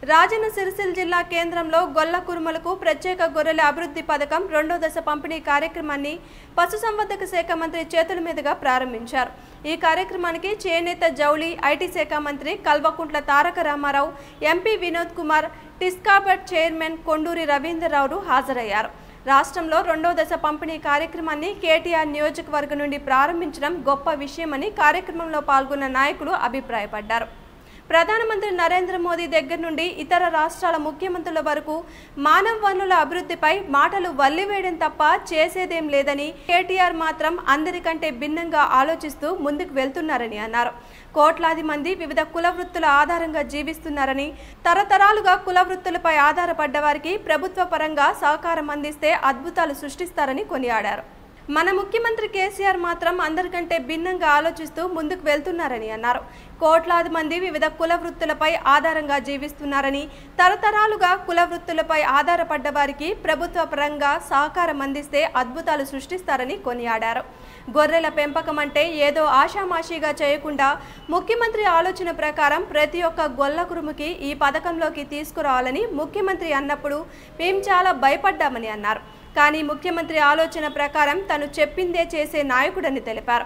రాజన్న సిరిసిల్ల జిల్లా కేంద్రంలో గొల్ల కురుమలకు ప్రత్యేక గొర్రెల అభివృద్ధి పథకం రెండో దశ పంపిణీ కార్యక్రమాన్ని పశుసంవర్ధక శాఖ మంత్రి చేతుల మీదుగా ప్రారంభించారు ఈ కార్యక్రమానికి చేనేత జౌళి ఐటీ శాఖ మంత్రి కల్వకుంట్ల తారక రామారావు ఎంపీ వినోద్ కుమార్ టిస్కాబట్ చైర్మన్ కొండూరి రవీంద్రరావు హాజరయ్యారు రాష్ట్రంలో రెండో దశ పంపిణీ కార్యక్రమాన్ని కేటీఆర్ నియోజకవర్గం నుండి ప్రారంభించడం గొప్ప విషయమని కార్యక్రమంలో పాల్గొన్న నాయకులు అభిప్రాయపడ్డారు ప్రధానమంత్రి నరేంద్ర మోదీ దగ్గర నుండి ఇతర రాష్ట్రాల ముఖ్యమంత్రుల వరకు మానవ వనరుల అభివృద్ధిపై మాటలు వల్లివేయడం తప్ప చేసేదేం లేదని కేటీఆర్ మాత్రం అందరికంటే భిన్నంగా ఆలోచిస్తూ ముందుకు వెళ్తున్నారని అన్నారు కోట్లాది మంది వివిధ కుల వృత్తుల ఆధారంగా జీవిస్తున్నారని తరతరాలుగా కుల వృత్తులపై ఆధారపడ్డ వారికి ప్రభుత్వ పరంగా సహకారం అందిస్తే అద్భుతాలు సృష్టిస్తారని కొనియాడారు మన ముఖ్యమంత్రి కేసీఆర్ మాత్రం అందరికంటే భిన్నంగా ఆలోచిస్తూ ముందుకు వెళ్తున్నారని అన్నారు కోట్లాది మంది వివిధ కుల వృత్తులపై ఆధారంగా జీవిస్తున్నారని తరతరాలుగా కుల వృత్తులపై ఆధారపడ్డ వారికి ప్రభుత్వ పరంగా సహకారం అందిస్తే అద్భుతాలు సృష్టిస్తారని కొనియాడారు గొర్రెల పెంపకం అంటే ఏదో ఆషామాషీగా చేయకుండా ముఖ్యమంత్రి ఆలోచన ప్రకారం ప్రతి ఒక్క గొల్ల కురుముకి ఈ పథకంలోకి తీసుకురావాలని ముఖ్యమంత్రి అన్నప్పుడు మేం చాలా భయపడ్డామని అన్నారు కానీ ముఖ్యమంత్రి ఆలోచన ప్రకారం తను చెప్పిందే చేసే నాయకుడని తెలిపారు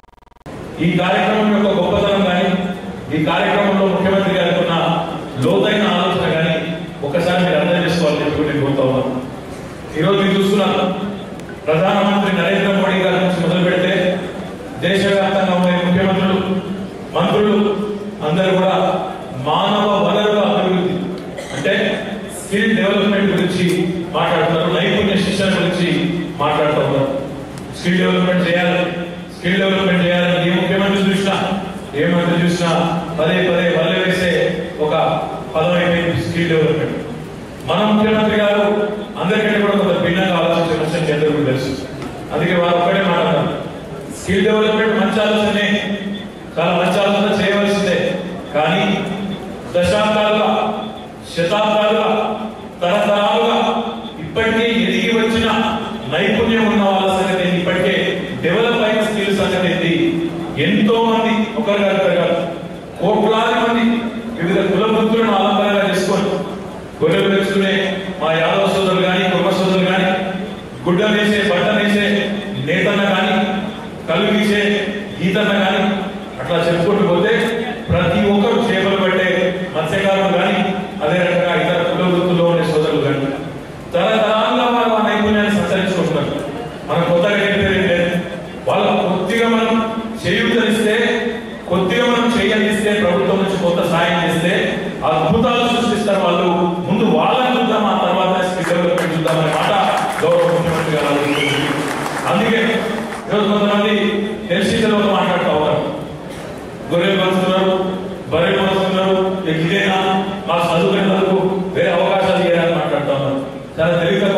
ఈ కార్యక్రమం యొక్క గొప్పతనం కానీ ఈ కార్యక్రమంలో ముఖ్యమంత్రి గారికి ఉన్న లోతైన ఆలోచన కానీ ఒకసారి మీరు అర్థం చేసుకోవాలని చెప్పి నేను కోరుతా ఉన్నాను ఈరోజు మీరు చూస్తున్నారు ప్రధానమంత్రి నరేంద్ర మోడీ గారి నుంచి మొదలు పెడితే దేశవ్యాప్తంగా ఉండే ముఖ్యమంత్రులు మంత్రులు అందరూ కూడా మానవ వనరుల అభివృద్ధి అంటే స్కిల్ డెవలప్మెంట్ గురించి మాట్లాడుతున్నారు నైపుణ్య శిక్షణ గురించి మాట్లాడుతూ ఉన్నారు స్కిల్ డెవలప్మెంట్ చేయాలి స్కిల్ డెవలప్మెంట్ చేయాలని ఏ ముఖ్యమంత్రి చూసినా ఏ మంత్రి చూసినా పదే పదే వల్ల వేసే ఒక పదం అయిపోయింది స్కిల్ డెవలప్మెంట్ మన ముఖ్యమంత్రి గారు అందరికంటే కూడా కొంత భిన్నంగా ఆలోచించే విషయం మీ అందరికీ తెలుసు అందుకే వారు ఒక్కడే మాట్లాడారు స్కిల్ డెవలప్మెంట్ మంచి ఆలోచనే చాలా మంచి ఆలోచన చేయవలసిందే కానీ దశాబ్దాలుగా శతాబ్దాలుగా తరతరాలుగా ఇప్పటికే ఎదిగి వచ్చిన నైపుణ్యం ఉన్న వాళ్ళ సంగతి ఏంటి? ఇప్పటికే డెవలప్ అయిన స్కిల్ సంగతి ఏంటి? ఎంతో మంది ఒకరు కాదు ఇద్దరు కాదు కోట్లాది మంది వివిధ కుల వృత్తులను ఆలంబనంగా చేసుకొని గొర్రెలు పెంచుకునే మా యాదవ సోదరులు కానీ కుర్మ సోదరులు కానీ గుడ్డ వేసే బట్ట వేసే నేతన్న కానీ కళ్ళు గీసే గీతన్న కానీ అట్లా చెప్పుకుంటూ పోతే ప్రతి ఒక్కరు చేపలు పట్టే మత్స్యకారులు కానీ అదే రకంగా ఇతర కుల వృత్తుల్లో ఉండే సోదరులు కానీ తరతరాలుగా వారు ఆ నైపుణ్యాన్ని సంచరించుకుంటున్నారు మనం కొత్తగా చెప్పేది లేదు వాళ్ళ కొద్దిగా మనం చేయూతనిస్తే కొద్దిగా మనం చేయందిస్తే ప్రభుత్వం నుంచి కొంత సాయం చేస్తే అద్భుతాలు సృష్టిస్తారు వాళ్ళు ముందు వాళ్ళని చూద్దాం ఆ తర్వాత స్కిల్ డెవలప్మెంట్ చూద్దాం అనే మాట గౌరవ ముఖ్యమంత్రి గారు ఆలోచిస్తున్నారు. అందుకే ఈరోజు కొంతమంది తెలిసి తెలియక మాట్లాడుతూ ఉన్నారు గొర్రెలు పంచుతున్నారు బర్రెలు పంచుతున్నారు ఇక ఇదేనా మా చదువుకునే వరకు వేరే అవకాశాలు ఇవ్వాలని మాట్లాడుతూ ఉన్నారు చాలా తెలివిగా